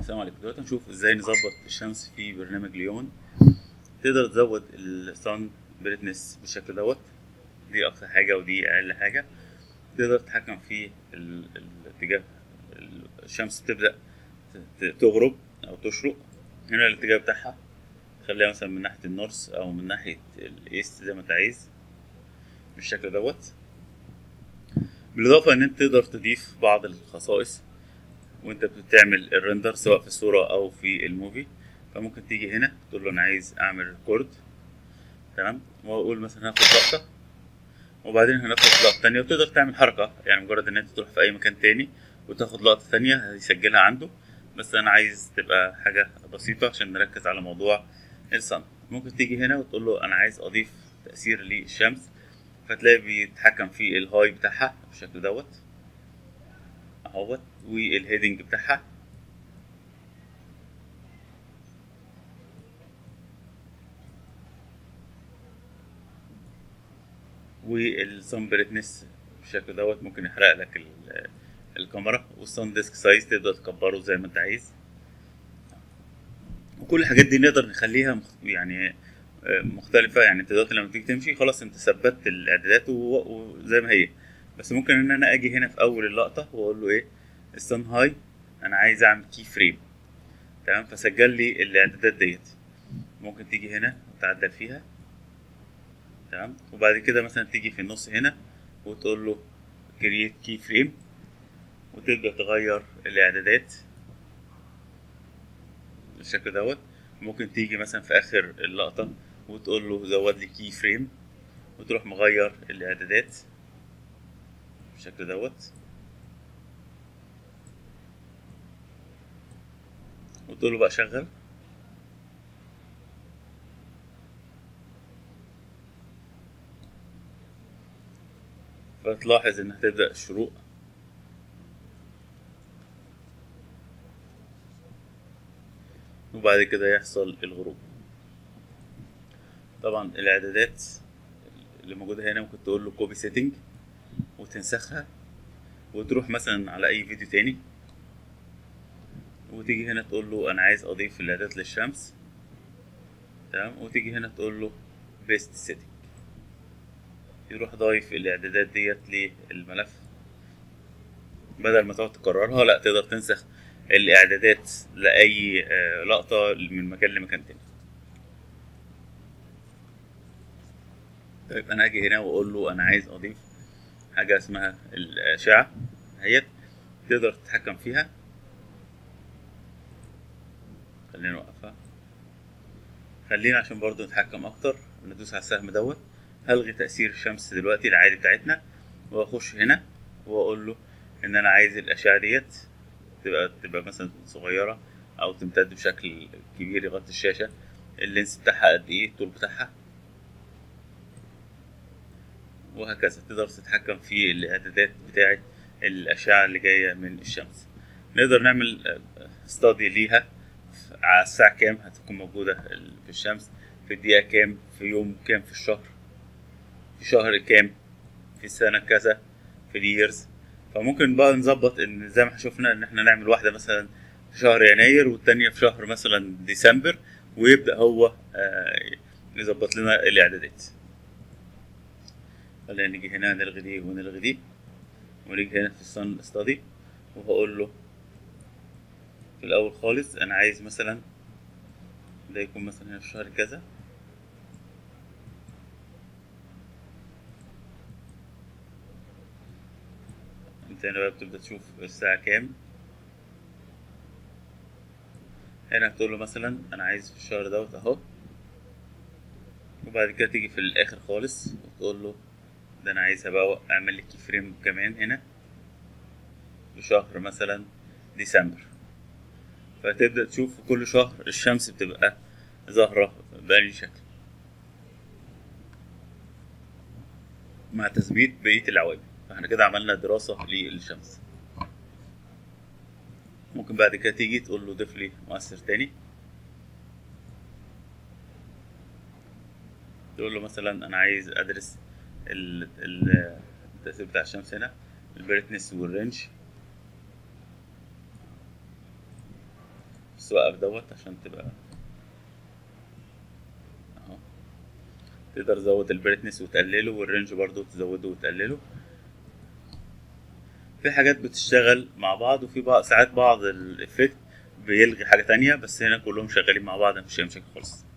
السلام عليكم دلوقتي هنشوف ازاي نظبط الشمس في برنامج ليون تقدر تزود الصن بريتنس بالشكل دوت دي اقصى حاجه ودي اقل حاجه تقدر تتحكم في ال- الاتجاه الشمس بتبدا ت- تغرب او تشرق هنا الاتجاه بتاعها خليها مثلا من ناحيه النورث او من ناحيه الايست زي ما انت عايز بالشكل دوت بالاضافه ان انت تقدر تضيف بعض الخصائص وانت بتعمل الريندر سواء في الصورة او في الموفي فممكن تيجي هنا تقول له انا عايز اعمل ريكورد تمام واقول مثلا هاخد لقطة وبعدين هناخد لقطة تانية وتقدر تعمل حركة يعني مجرد ان انت تروح في اي مكان تاني وتاخد لقطة تانية هيسجلها عنده بس انا عايز تبقى حاجة بسيطة عشان نركز على موضوع الصن ممكن تيجي هنا وتقول له انا عايز اضيف تأثير للشمس فتلاقي بيتحكم في الهاي بتاعها بالشكل دوت اهوت والهيدنج بتاعها والصن بريتنس بالشكل دوت ممكن يحرق لك ال- الكاميرا والصن ديسك سايز تقدر تكبره زي ما انت عايز وكل الحاجات دي نقدر نخليها مخ- يعني آه، مختلفة يعني انت دلوقتي لما تيجي تمشي خلاص انت ثبتت الاعدادات و- وزي ما هي بس ممكن ان انا اجي هنا في اول اللقطة واقول له ايه السن هاي انا عايز اعمل كي فريم تمام فسجل لي الاعدادات ديت ممكن تيجي هنا وتعدل فيها تمام وبعد كده مثلا تيجي في النص هنا وتقول له كرييت كي فريم وتبدا تغير الاعدادات بالشكل دوت ممكن تيجي مثلا في اخر اللقطه وتقول له زود لي كي فريم وتروح مغير الاعدادات بالشكل دوت وتقول له بقى شغل فتلاحظ ان هتبدأ الشروق وبعد كده يحصل الغروب طبعا الاعدادات اللي موجودة هنا ممكن تقول له كوبي سيتنج وتنسخها وتروح مثلا على اي فيديو تاني وتيجي هنا تقول له انا عايز اضيف الاعدادات للشمس تمام وتيجي هنا تقول له بيست سيتنج يروح ضايف الاعدادات ديت للملف بدل ما تقعد تكررها لا تقدر تنسخ الاعدادات لاي آه، لقطه من مكان لمكان تاني طيب انا اجي هنا واقول له انا عايز اضيف حاجه اسمها الاشعه اهيت تقدر تتحكم فيها خلينا نوقفها خلينا عشان برضو نتحكم اكتر ندوس على السهم دوت هلغي تأثير الشمس دلوقتي العادي بتاعتنا واخش هنا واقول له ان انا عايز الاشعة ديت تبقى تبقى مثلا صغيرة او تمتد بشكل كبير يغطي الشاشة اللينس بتاعها قد ايه الطول بتاعها وهكذا تقدر تتحكم في الاعدادات بتاعة الاشعة اللي جاية من الشمس نقدر نعمل استادي ليها على الساعة كام هتكون موجودة في الشمس في الدقيقة كام في يوم كام في الشهر في شهر كام في سنة كذا في اليرز فممكن بقى نظبط ان زي ما شفنا ان احنا نعمل واحدة مثلا في شهر يناير والتانية في شهر مثلا ديسمبر ويبدأ هو آه، يظبط لنا الاعدادات خلينا نيجي هنا نلغي دي ونلغي دي ونيجي هنا في السن ستادي وهقول له في الاول خالص انا عايز مثلا ده يكون مثلا هنا في شهر كذا انت هنا بقى بتبدأ تشوف الساعة كام هنا هتقول له مثلا انا عايز في الشهر دوت اهو وبعد كده تيجي في الاخر خالص وتقول له ده انا عايزها بقى اعمل لي كي فريم كمان هنا في شهر مثلا ديسمبر فتبدأ تشوف كل شهر الشمس بتبقى ظاهرة بأي شكل مع تثبيت بقية العوامل فاحنا كده عملنا دراسة للشمس ممكن بعد كده تيجي تقول له ضيف لي مؤثر تاني تقول له مثلا انا عايز ادرس ال- ال- التأثير بتاع الشمس هنا البريتنس والرينج بس وقف دوت عشان تبقى اهو تقدر تزود البريتنس وتقلله والرينج برضو تزوده وتقلله في حاجات بتشتغل مع بعض وفي بعض ساعات بعض الافكت بيلغي حاجة تانية بس هنا كلهم شغالين مع بعض مفيش أي مشاكل خالص